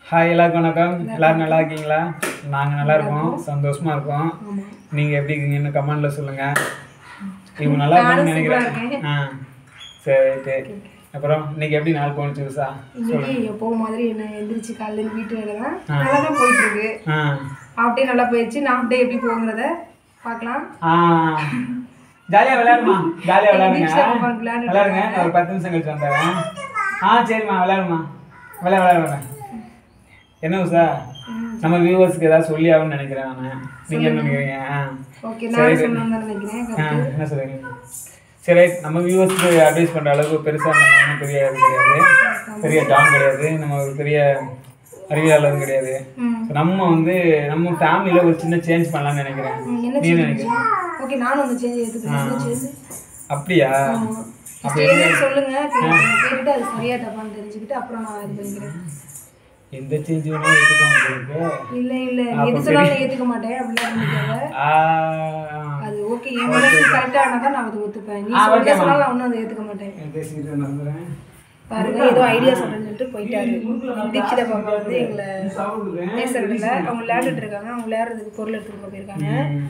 Hi எல்லாருக்கும் வணக்கம் எல்லாரும் நல்லா இருக்கீங்களா நாங்கள் நல்லா இருக்கோம் சந்தோஷமா இருக்கோம் ஆமா நீங்கள் எப்படி இருக்கீங்கன்னு கமெண்ட்ல சொல்லுங்க இவங்க நல்லா இருக்காங்கன்னு நினைக்கிறேன் ஆ சரி ஓகே அப்புறம் இன்னைக்கு எப்படி நாள் போணுச்சு உஷா இன்னைக்கு எப்பவும் மாதிரி என்ன எந்திரிச்சு காலையில இருந்து வீட்டு வேலை தான் நல்லா தான் போயிட்டு இருக்கு ஆ ஹாஃப் டே நல்லா போயிடுச்சு நான் டே எப்படி போகுங்கிறத பார்க்கலாம் ஆ ஜாலியாக விளையாடுமா ஜாலியாக விளையாடுங்க வீட்டுல உட்காந்து விளையாண்டுட்டு விளையாடுங்க நான் ஒரு பத்து நிமிஷம் கழிச்சு வந்துடுறேன் ஆ சரிம்மா விளையாடுமா விளையா விளையாடுறேன் என்ன உஷா நம்ம வியூவர்ஸ்க்கு ஏதாவது சொல்லி ஆகும்னு நினைக்கிறேன் நான் நீங்கள் என்ன நினைக்கிறீங்க ஆ ஓகே நான் சொல்லணும்னு தான் நினைக்கிறேன் ஆ, என்ன சொல்றீங்க சரி right. நம்ம வியூவர்ஸ்க்கு அட்வைஸ் பண்ணுற அளவுக்கு பெருசாக நம்ம ஒன்றும் பெரிய இது கிடையாது பெரிய டான் கிடையாது நம்ம ஒரு பெரிய அறிவியலாளரும் கிடையாது ம். So, நம்ம வந்து நம்ம ஃபேமிலியில் ஒரு சின்ன சேஞ்ச் பண்ணலாம்னு நினைக்கிறேன் ம், என்ன நீ என்ன நினைக்கிறேன் ஓகே நானும் அந்த சேஞ்ச் எடுத்துக்கிறேன் சேஞ்ச் அப்படியா சேஞ்ச் சொல்லுங்க கே- கேட்டுட்டு அது சரியா தப்பான்னு தெரிஞ்சுக்கிட்டு அப்புறம் நான் இது பண்ணிக்கிறேன் எந்த சேஞ்ச் வேணாலும் எடுத்துக்கோங்க உங்களுக்கு இல்ல இல்ல நீ எது சொன்னாலும் ஏத்துக்க மாட்டேன் அப்படிலாம் பண்ணிக்காத ஆ, அது ஓகே என் மனசு கரெக்டா ஆனா தான் நான் அதை ஒத்துப்பேன் நீ ஆ, சொல்ல ஓகேம்மா. சொன்னாலும் நான் ஒன்றும் அதை ஏத்துக்க மாட்டேன் பேசிக்கிட்டு வந்துடுறேன் பாருங்க ஏதோ ஐடியா சொல்றேன்னு சொல்லிட்டு போயிட்டாரு தீட்சித பாப்பா வந்து எங்களை பேசுறது இல்ல அவங்க விளையாண்டுட்டு இருக்காங்க அவங்க விளையாடுறதுக்கு பொருள் எடுத்துட்டு போயிருக்காங்க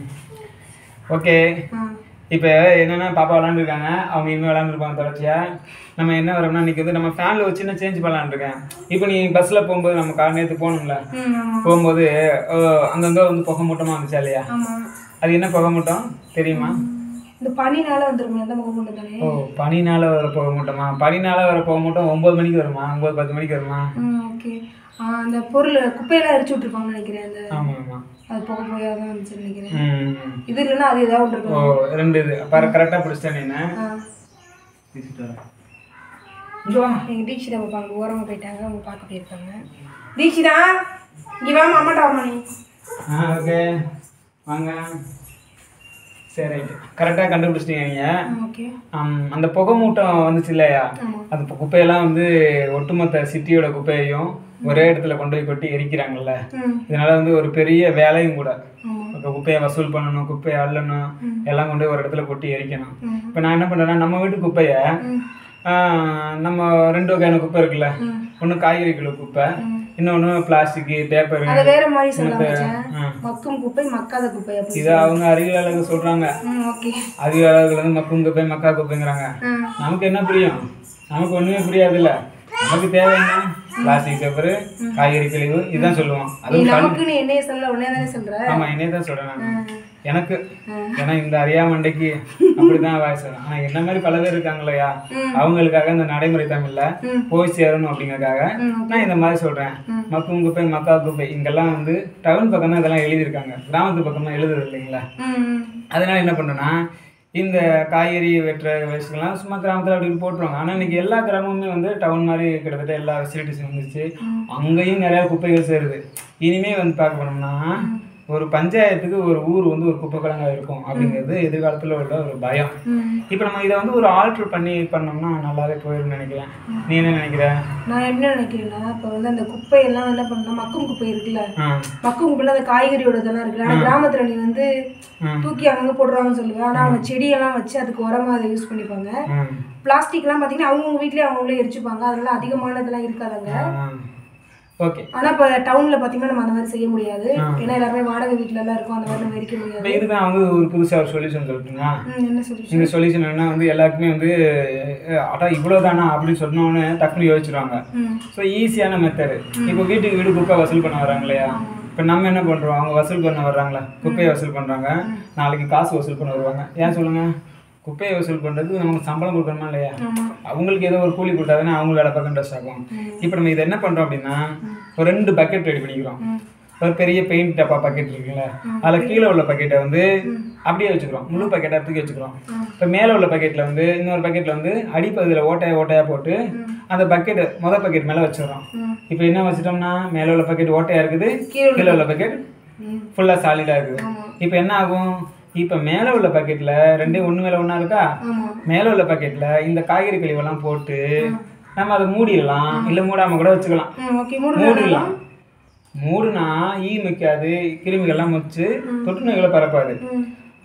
ஓகே ஆ. இப்போ என்னன்னா பாப்பா விளாண்டுருக்காங்க அவங்க இன்னும் விளாண்டுருப்பாங்க தொடர்ச்சியா நம்ம என்ன வரோம்னா இன்னைக்கு வந்து நம்ம ஃபேமிலி ஒரு சின்ன சேஞ்ச் பண்ணலான்ருக்கேன் இப்போ நீ பஸ்ஸில் போகும்போது நம்ம கார் நேற்று போகணும்ல ம் ஆமா போகும்போது அஹ், அங்கங்க வந்து புகை மூட்டமாக வந்துச்சா இல்லையா ஆமா அது என்ன புகை மூட்டம் தெரியுமா இந்த பனினால வந்துருமே அந்த முகம் கொண்டு தானே ஓ பனினால வர புகை மூட்டமா பனினால வர புகை மூட்டம் ஒம்பது மணிக்கு வருமா ஒம்பது பத்து மணிக்கு வருமா ம் ஓகே அந்த பொருள் குப்பையெல்லாம் எரிச்சு விட்டுருப்பாங்கன்னு நினைக்கிறேன் அந்த ஆமாம் ஆமாம் அது புகை புகையாக தான் வந்துச்சுன்னு நினைக்கிறேன் ம் இது இல்லைன்னா அது ஏதாவது ஒன்று ஓ இருக்கும் ரெண்டு இது பாரு கரெக்டாக பிடிச்சிட்டேன் நீ ஆ பேசிட்டு வரேன் இங்க வா எங்கள் தீட்சிதா பாப்பா அங்கே ஓரமாக போயிட்டாங்க அவங்க பார்க்க போயிருக்காங்க தீட்சிதா இங்கே வாமா அம்மாட்ட வாமா நீ ஆ ஓகே வாங்க சரி ரைட்டு கரெக்டாக கண்டுபிடிச்சிட்டீங்க நீங்கள் ஓகே ஆம், அந்த புகை மூட்டம் வந்துச்சு இல்லையா ஆமாம் அந்த பு- குப்பையெல்லாம் வந்து ஒட்டுமொத்த சிட்டியோட குப்பையையும் ஒரே இடத்துல கொண்டு போய் கொட்டி எரிக்கிறாங்கல்ல ம் இதனால வந்து ஒரு பெரிய வேலையும் கூட ஆமாம் இப்போ குப்பையை வசூல் பண்ணணும் குப்பையை அள்ளணும் எல்லாம் கொண்டு போய் ஒரு இடத்துல கொட்டி எரிக்கணும் ம் இப்போ நான் என்ன பண்ணுறேன்னா நம்ம வீட்டு குப்பையை ம் ஆ, நம்ம ரெண்டு வகையான குப்பை இருக்குல்ல ம். ஒன்று காய்கறி கிலோ குப்பை ம். இன்னொன்று பிளாஸ்டிக்கு பேப்பர் அதை வேற மாதிரி சொல்ல வச்சேன் ஆ. மக்கும் குப்பை மக்காத குப்பை அப்படி இதை அவங்க அறிவியலாளர்கள் சொல்கிறாங்க ம் ஓகே அறிவியலாளர்கள் வந்து மக்கும் குப்பை மக்கா குப்பைங்கிறாங்க ம் நமக்கு என்ன புரியும் நமக்கு ஒண்ணுமே புரியாதுல்ல நமக்கு தேவை என்ன பிளாஸ்டிக் பேப்பர் காய்கறி கழிவு இதுதான் சொல்லுவோம் நீ அதுவும் கண் நமக்குன்னு என்னைய சொல்ல உடனே தானே சொல்ற ஆமா என்னைய தான் சொல்றேன் நான் ம். எனக்கு ஏன்னா இந்த அறியா மண்டைக்கு அப்படிதான் வாய்ஸ் வரும் ஆனா என்ன மாதிரி பல பேர் இருக்காங்க இல்லையா அவங்களுக்காக இந்த நடைமுறை தமிழ்ல ம். போய் சேரணும் அப்படிங்கறதுக்காக ம், நான் இந்த மாதிரி சொல்றேன் மக்கும் குப்பை மக்கா குப்பை இங்கெல்லாம் வந்து டவுன் பக்கம் தான் இதெல்லாம் எழுதியிருக்காங்க கிராமத்து பக்கம்லாம் எழுதுறது இல்லைங்களா ம் ம் அதனால என்ன பண்ணுறேன்னா இந்த காய்கறி வெட்டுற வேஸ்ட்டுக்கெல்லாம் சும்மா கிராமத்தில் அப்படின்னு போட்டுருவாங்க ஆனால் இன்னைக்கு எல்லா கிராமமுமே வந்து டவுன் மாதிரி கிட்டத்தட்ட எல்லா ஃபெசிலிட்டிஸும் வந்துருச்சு அங்கேயும் நிறையா குப்பைகள் சேருது இனிமே வந்து பார்க்க போனோம்னா ஒரு பஞ்சாயத்துக்கு ஒரு ஊர் வந்து ஒரு குப்பை கிழங்கா இருக்கும் அப்படிங்கிறது எதிர்காலத்தில் உள்ள ஒரு பயம் ம் இப்போ நம்ம இதை வந்து ஒரு ஆல்ட்ரு பண்ணி பண்ணோம்னா நல்லாவே போயிடும்னு நினைக்கிறேன் நீ என்ன நினைக்கிற நான் என்ன நினைக்கிறேன்னா இப்போ வந்து அந்த குப்பையெல்லாம் என்ன பண்ணணும் மக்கும் குப்பை இருக்குல்ல ஆ மக்கும் குப்பையில அந்த காய்கறியோட இதெல்லாம் இருக்குல்ல ஆனால் கிராமத்துல நீ வந்து ம். தூக்கி அங்கங்க போடுறாங்கன்னு சொல்லுவேன் ஆனா அவங்க செடியெல்லாம் வச்சு அதுக்கு உரமா அதை யூஸ் பண்ணிப்பாங்க ம் பிளாஸ்டிக்லாம் பார்த்தீங்கன்னா அவங்கவுங்க வீட்லயே அவங்களே எரிச்சுப்பாங்க அதனால அதிகமானதெல்லாம் இருக்காதுங்க ஓகே ஆனா இப்போ டவுன்ல பார்த்தீங்கன்னா நம்ம அந்த மாதிரி செய்ய முடியாது ஏன்னா எல்லாருமே வாடகை வீட்ல எல்லாம் இருக்கும் அந்த மாதிரி நம்ம எரிக்க முடியாது இப்போ இதுக்கு நான் வந்து ஒரு புதுசாக ஒரு சொல்யூஷன் சொல்லட்டுங்களா ம், என்ன சொல்லி இந்த சொல்யூஷன் என்ன வந்து எல்லாருக்குமே வந்து அஹ், அடா இவ்வளோதானா அப்படின்னு சொன்னோன்னே டக்குனு யோசிச்சிருவாங்க ம் ஸோ ஈஸியான மெத்தடு இப்போ வீட்டுக்கு வீடு குப்பை வசூல் பண்ண வராங்க இல்லையா இப்போ நம்ம என்ன பண்ணுறோம் அவங்க வசூல் பண்ண வர்றாங்களா குப்பையை வசூல் பண்ணுறாங்க நாளைக்கு காசு வசூல் பண்ண வருவாங்க ஏன் சொல்லுங்க குப்பையை வசூல் பண்ணுறதுக்கு நமக்கு சம்பளம் கொடுக்கணுமா இல்லையா ஆமா அவங்களுக்கு ஏதோ ஒரு கூலி கொடுத்தாதானே அவங்க வேலை பார்க்க இன்ட்ரெஸ்ட் ஆகும் இப்போ நம்ம இதை என்ன பண்ணுறோம் அப்படின்னா ஒரு ரெண்டு பக்கெட் ரெடி பண்ணிக்கிறோம் ஒரு பெரிய பெயிண்ட் டப்பா பக்கெட் இருக்குல்ல அதில் கீழே உள்ள பக்கெட்டை வந்து அப்படியே வச்சுக்கிறோம் முழு பக்கெட்டை தூக்கி வச்சுக்கிறோம் இப்போ மேலே உள்ள பக்கெட்டில் வந்து இன்னொரு பக்கெட்டில் வந்து அடிப்பகுதியில் ஓட்டையா ஓட்டையா போட்டு அந்த பக்கெட்டு மொதல் பக்கெட் மேலே வச்சிடுறோம் ம். இப்போ என்ன வச்சிட்டோம்னா மேலே உள்ள பக்கெட் ஓட்டையா இருக்குது கீழே கீழே உள்ள பக்கெட் ம் ஃபுல்லாக சாலிடாக இருக்குது ஆமா இப்போ என்ன ஆகும் இப்போ மேலே உள்ள பக்கெட்டில் ரெண்டே ஒன்று மேலே ஒன்றா இருக்கா ஆமா மேலே உள்ள பக்கெட்டில் இந்த காய்கறி கழிவெல்லாம் போட்டு நம்ம அதை மூடிடலாம் இல்லை மூடாமல் கூட வச்சுக்கலாம் ம் ஓகே மூணு மூடிடலாம் மூடுனா ஈ மிக்காது கிருமிகள்லாம் முச்சு தொற்று நோய்களை பரப்பாது ம்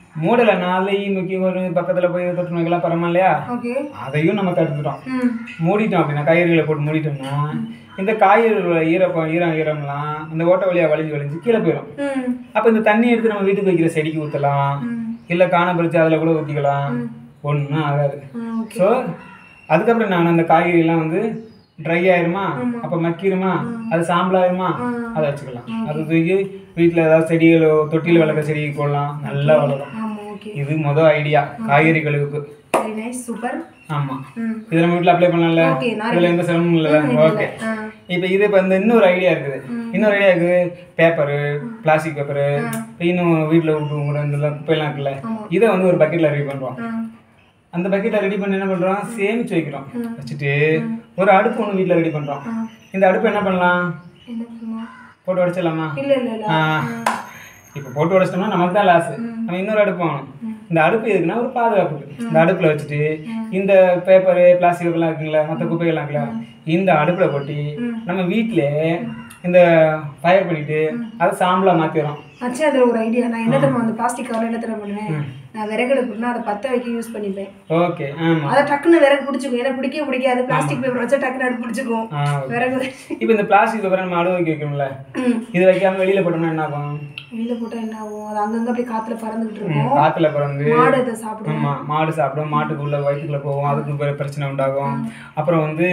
மூடலை நாளை முக்கிய ஒரு பக்கத்தில் போய் தொற்று நோய்கள்லாம் பரமா இல்லையா ஓகே அதையும் நம்ம தடுத்துட்டோம் ம் மூடிட்டோம் அப்படின்னா காய்கறிகளை போட்டு மூடிட்டோம்னா இந்த காய்கறிகளோட ஈரப்பம் ஈரம் ஈரம்லாம் அந்த ஓட்ட வழியாக வலிஞ்சு வலிஞ்சு கீழே போயிடும் ம் அப்போ இந்த தண்ணி எடுத்து நம்ம வீட்டுக்கு வைக்கிற செடிக்கு ஊற்றலாம் ம் இல்லை காண பறிச்சு அதில் கூட ஊற்றிக்கலாம் ஒன்றும் ஆகாது ம் ஓகே ஸோ அதுக்கப்புறம் நான் அந்த காய்கறிலாம் வந்து ட்ரை ஆயிருமா அப்போ மக்கிருமா அது சாம்பலாயிருமா அதை வச்சுக்கலாம் அது தூக்கி வீட்டில் ஏதாவது செடிகளோ தொட்டியில் வளர்க்குற செடிக்கு போடலாம் நல்லா வளரும் ஆமாம் ஓகே இது மொதல் ஐடியா காய்கறி கழுவுக்கு வெரி நைஸ் சூப்பர் ஆமாம் ம் இது நம்ம வீட்டில் அப்ளை பண்ணலாம்ல ஓகே நான் இதில் எந்த சிரமமும் இல்லை ஓகே ஆ இப்போ இது இப்போ இந்த இன்னொரு ஐடியா இருக்குது இன்னொரு ஐடியா இருக்குது பேப்பரு பிளாஸ்டிக் பேப்பரு இன்னும் வீட்டில் விட்டு கூட இந்த குப்பையெல்லாம் இருக்குல்ல இதை வந்து ஒரு பக்கெட்டில் ரெடி பண்ணுறோம் ஆ அந்த பக்கெட்டை ரெடி பண்ணி என்ன பண்ணுறோம் சேமிச்சு வைக்கிறோம் வச்சுட்டு ஒரு அடுப்பு ஒன்று வீட்டில் ரெடி பண்ணுறோம் இந்த அடுப்பு என்ன பண்ணலாம் என்ன பண்ணுவோம் போட்டு உடச்சிடலாமா இல்லை இல்லை இல்லை இப்போ போட்டு உடச்சிட்டோம்னா நமக்கு தான் லாஸ் நம்ம இன்னொரு அடுப்பு வாங்கணும் இந்த அடுப்பு எதுக்குன்னா ஒரு பாதுகாப்புக்கு இந்த அடுப்பில் வச்சுட்டு இந்த பேப்பரு பிளாஸ்டிக் எல்லாம் இருக்குங்களா மற்ற குப்பைகள்லாம் இருக்குல்ல இந்த அடுப்பில் கொட்டி நம்ம வீட்டிலே இந்த ஃபயர் பண்ணிட்டு அதை சாம்பலா மாற்றிடுறோம் ஆச்சு அதில் ஒரு ஐடியா நான் என்ன தெரியுமா அந்த பிளாஸ்டிக் கவரில் என்ன தெரியுமா பண்ணுவேன் நான் விறகு அடுப்புனா அதை பற்ற வைக்க யூஸ் பண்ணிப்பேன் ஓகே ஆமாம் அதை டக்குன்னு விறகு பிடிச்சிக்கும் ஏன்னா பிடிக்கவே பிடிக்காது பிளாஸ்டிக் பேப்பர் வச்சா டக்குன்னு அடுப்பு பிடிச்சிக்கும் ஆ விறகு இப்போ இந்த பிளாஸ்டிக் பேப்பரை நம்ம அடுவு வைக்க வைக்கணும்ல ம் இது வைக்காம வெளியில் போட்டோம்னா என்ன ஆகும் வெளியில் போட்டால் என்ன ஆகும் அது அங்கங்கே அப்படியே காற்றுல பறந்துகிட்டு இருக்கும் காற்றுல பிறந்து மாடு அதை சாப்பிடும் ஆமா மாடு சாப்பிடும் மாட்டுக்குள்ள வயிற்றுக்குள்ள போகும் அதுக்கு பிற- பிரச்சனை உண்டாகும் அப்புறம் வந்து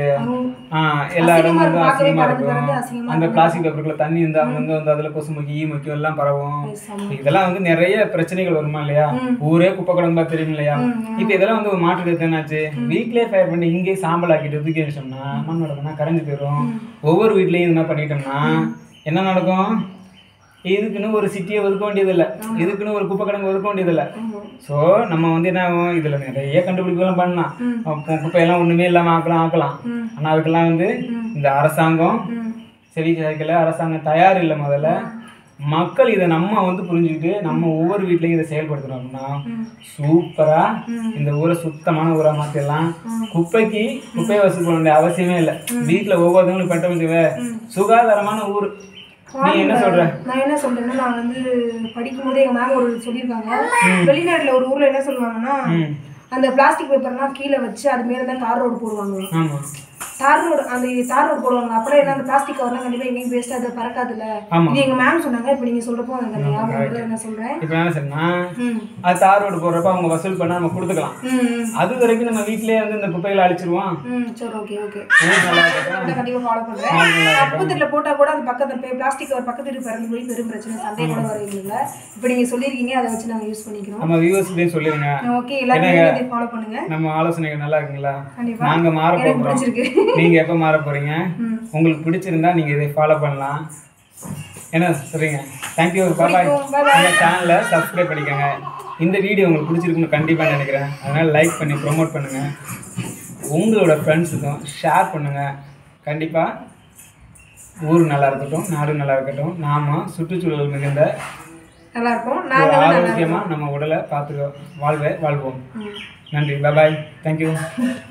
ஆ, எல்லா இடமும் வந்து பார்க்கவே அசிங்கமா பறந்து பறந்து இருக்கும் அசிங்கமா அந்த பிளாஸ்டிக் பேப்பருக்குள்ள தண்ணி இருந்தா அவங்க வந்து வந்து அதுல கொசு முக்கி ஈ முக்கி எல்லாம் பரவும் செம்ம. இதெல்லாம் வந்து நிறைய பிரச்சனைகள் வருமா இல்லையா ஊரே குப்பை கிடந்தா தெரியும் இல்லையா இப்போ இதெல்லாம் வந்து ஒரு மாற்றுக்கு என்னாச்சு வீட்லயே ஃபயர் பண்ணி இங்கே சாம்பல் ஆக்கிட்டு தூக்கி வச்சோம்னா மண்ணோட மண்ணா கரைஞ்சு போயிடும் ஒவ்வொரு வீட்லயும் என்ன பண்ணிட்டோம்னா என்ன நடக்கும் இதுக்குன்னு ஒரு சிட்டியை ஒதுக்க வேண்டியதில்லை இதுக்குன்னு ஒரு குப்பை கிடங்கு ஒதுக்க வேண்டியதில்லை ஸோ நம்ம வந்து என்ன ஆகும் இதில் நிறைய கண்டுபிடிப்புகளும் பண்ணலாம் அப்போ குப்பையெல்லாம் ஒன்றுமே இல்லாமல் ஆக்கலாம் ஆக்கலாம் ஆனால் அதுக்கெல்லாம் வந்து இந்த அரசாங்கம் செவி சாய்க்கல அரசாங்கம் தயார் இல்லை முதல்ல மக்கள் இதை நம்ம வந்து புரிஞ்சுக்கிட்டு நம்ம ஒவ்வொரு வீட்லையும் இதை செயல்படுத்தணும் அப்படின்னா சூப்பரா இந்த ஊரை சுத்தமான ஊரா மாத்திடலாம் குப்பைக்கு குப்பையை வசூல் பண்ண வேண்டிய அவசியமே இல்லை வீட்டுல ஒவ்வொருத்தவங்களும் பெற்றவங்க சுகாதாரமான ஊர் நீ என்ன சொல்ற நான் என்ன சொல்றேன்னா நான் வந்து படிக்கும் போதே எங்க மேம் ஒரு சொல்லியிருக்காங்க வெளிநாட்டுல ஒரு ஊர்ல என்ன சொல்லுவாங்கன்னா ம் அந்த பிளாஸ்டிக் பேப்பர்லாம் கீழே வச்சு அது மேல தான் தார் ரோடு போடுவாங்க ஆமா தார் ரோடு அந்த தார் ரோடு போடுவாங்க அப்புறம் என்ன அந்த பிளாஸ்டிக் கவர்லாம் கண்டிப்பா எங்கேயும் வேஸ்ட் அது பறக்காதுல்ல ஆமா இது எங்க மேம் சொன்னாங்க இப்போ நீங்க சொல்றப்போ எனக்கு அந்த ஞாபகம் வருது, நான் சொல்றேன் இப்போ என்ன சொன்னா ம் அது தார் ரோடு போடுறப்ப அவங்க வசூல் பண்ணா நம்ம கொடுத்துக்கலாம் ம் அது வரைக்கும் நம்ம வீட்லயே வந்து இந்த குப்பைகளை அழிச்சிருவோம் ம் சரி ஓகே ஓகே ஊர் நல்லா இருக்கட்டும் இதை கண்டிப்பா ஃபாலோ பண்றேன் அப்பத்துல போட்டா கூட அந்த பக்கத்துல பிளாஸ்டிக் கவர் பக்கத்து வீட்டு பறந்து போய் பெரும் பிரச்சனை சண்டை கூட வருவீங்க இப்போ நீங்க சொல்லியிருக்கீங்க அதை வச்சு நாங்க யூஸ் பண்ணிக்கிறோம் நம்ம வியூவர்ஸ்டையும் சொல்லிடுங்க ஓகே எல்லாருமே இதை ஃபாலோ பண்ணுங்க நம்ம ஆலோசனைகள் நல்லா இருக்குங்களா கண்டிப்பா நாங்க மாற எனக்கு போறோம் பிடிச்சிருக்கு நீங்க எப்ப மாற போறீங்க ம். உங்களுக்கு பிடிச்சிருந்தா நீங்க இதை ஃபாலோ பண்ணலாம் என்ன சரிங்க தேங்க்யூ பாபாய் Bye bye. நம்ம சேனலை சப்ஸ்கிரைப் பண்ணிக்கோங்க இந்த வீடியோ உங்களுக்கு பிடிச்சிருக்குன்னு கண்டிப்பா நினைக்கிறேன் அதனால லைக் பண்ணி ப்ரோமோட் பண்ணுங்க உங்களோட ஃப்ரெண்ட்ஸுக்கும் ஷேர் பண்ணுங்க கண்டிப்பா ஊர் நல்லா இருக்கட்டும் நாடு நல்லா இருக்கட்டும் நாம சுற்றுச்சூழல் மிகுந்த நல்லா இருக்கும் ஒரு நாங்க வந்து நல்லா ஆரோக்கியமா நம்ம உடலை பார்த்துக்க வாழ்வை வாழ்வோம் ம். நன்றி பாய் தேங்க்யூ